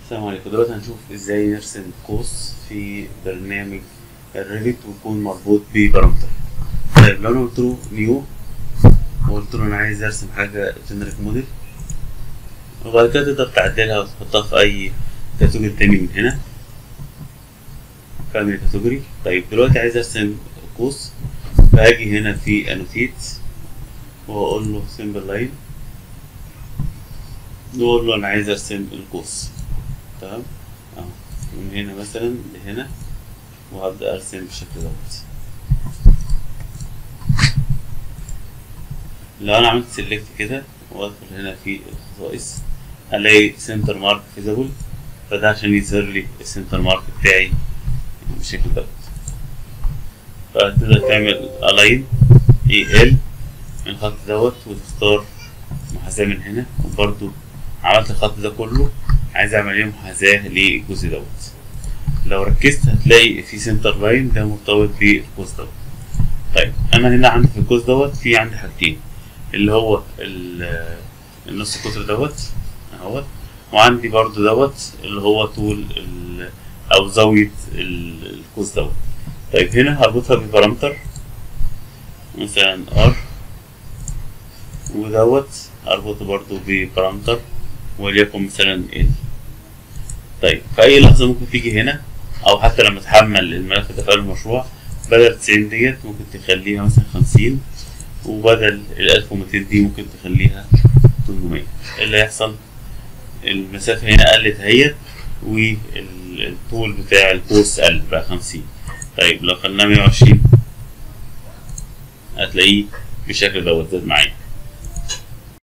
السلام عليكم دلوقتي هنشوف ازاي نرسم قوس في برنامج الريفت ويكون مربوط ببارامتر طيب لو انا قلت له نيو وقلت له انا عايز ارسم حاجه جنريك موديل وبعد كده تقدر تعدلها وتحطها في اي كاتيجوري تاني من هنا فاميلي كاتيجوري طيب دلوقتي عايز ارسم قوس فهاجي هنا في انوتيت واقول له سيمبل لاين واقول له انا عايز ارسم القوس تمام اهو من هنا مثلا لهنا وهبدأ ارسم بالشكل دوت لو انا عملت سيلكت كده وادخل هنا في الخصائص هلاقي سنتر مارك فيزابل فده عشان يظهر لي السنتر مارك بتاعي بالشكل دوت فتقدر تعمل الاين اي ال من الخط دوت وتختار محاذاة من هنا وبرده عملت الخط ده كله عايز اعمل ايه محاذاة للجزء دوت لو ركزت هتلاقي في سنتر لاين ده مرتبط بالقوس دوت طيب انا هنا عندي في القوس دوت في عندي حاجتين اللي هو النص قطر دوت اهوت وعندي برضو دوت اللي هو طول او زاوية القوس دوت طيب هنا هربطها ببارامتر مثلا ار ودوت اربطه برضو ببارامتر وليكن مثلا ال طيب في اي لحظة ممكن تيجي هنا او حتى لما تحمل الملف ده في المشروع بدل 90 ديت ممكن تخليها مثلا 50 وبدل ال 1200 دي ممكن تخليها 800 اللي هيحصل المسافة هنا قلت اهيت والطول بتاع القوس قل بقى 50 طيب لو خليناه 120 هتلاقيه بالشكل دوت زاد معايا